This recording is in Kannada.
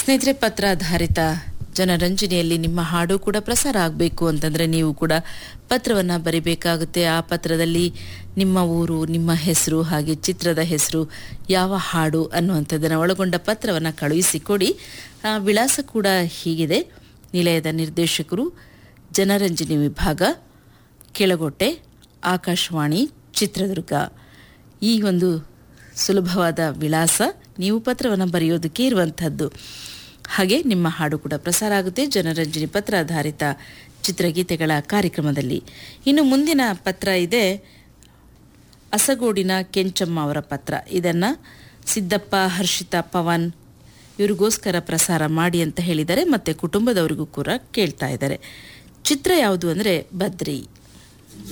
ಸ್ನೇಹಿತರೆ ಪತ್ರಾಧಾರಿತ ಜನರಂಜನೆಯಲ್ಲಿ ನಿಮ್ಮ ಹಾಡು ಕೂಡ ಪ್ರಸಾರ ಆಗಬೇಕು ಅಂತಂದ್ರೆ ನೀವು ಕೂಡ ಪತ್ರವನ್ನ ಬರಿಬೇಕಾಗುತ್ತೆ ಆ ಪತ್ರದಲ್ಲಿ ನಿಮ್ಮ ಊರು ನಿಮ್ಮ ಹೆಸರು ಹಾಗೆ ಚಿತ್ರದ ಹೆಸರು ಯಾವ ಹಾಡು ಅನ್ನುವಂಥದ್ದನ್ನು ಒಳಗೊಂಡ ಪತ್ರವನ್ನು ಕಳುಹಿಸಿಕೊಡಿ ಆ, ವಿಳಾಸ ಕೂಡ ಹೀಗಿದೆ ನಿಲಯದ ನಿರ್ದೇಶಕರು ಜನರಂಜನೆ ವಿಭಾಗ ಕೆಳಗೋಟೆ ಆಕಾಶವಾಣಿ ಚಿತ್ರದುರ್ಗ ಈ ಒಂದು ಸುಲಭವಾದ ವಿಳಾಸ ನೀವು ಪತ್ರವನ್ನು ಬರೆಯೋದಕ್ಕೆ ಇರುವಂಥದ್ದು ಹಾಗೆ ನಿಮ್ಮ ಹಾಡು ಕೂಡ ಪ್ರಸಾರ ಆಗುತ್ತೆ ಜನರಂಜನೆ ಪತ್ರ ಆಧಾರಿತ ಚಿತ್ರಗೀತೆಗಳ ಕಾರ್ಯಕ್ರಮದಲ್ಲಿ ಇನ್ನು ಮುಂದಿನ ಪತ್ರ ಇದೆ ಅಸಗೋಡಿನ ಕೆಂಚಮ್ಮ ಅವರ ಪತ್ರ ಇದನ್ನು ಸಿದ್ದಪ್ಪ ಹರ್ಷಿತಾ ಪವನ್ ಇವ್ರಿಗೋಸ್ಕರ ಪ್ರಸಾರ ಮಾಡಿ ಅಂತ ಹೇಳಿದ್ದಾರೆ ಮತ್ತು ಕುಟುಂಬದವರಿಗೂ ಕೂಡ ಕೇಳ್ತಾ ಇದ್ದಾರೆ ಚಿತ್ರ ಯಾವುದು ಅಂದರೆ ಬದ್ರಿ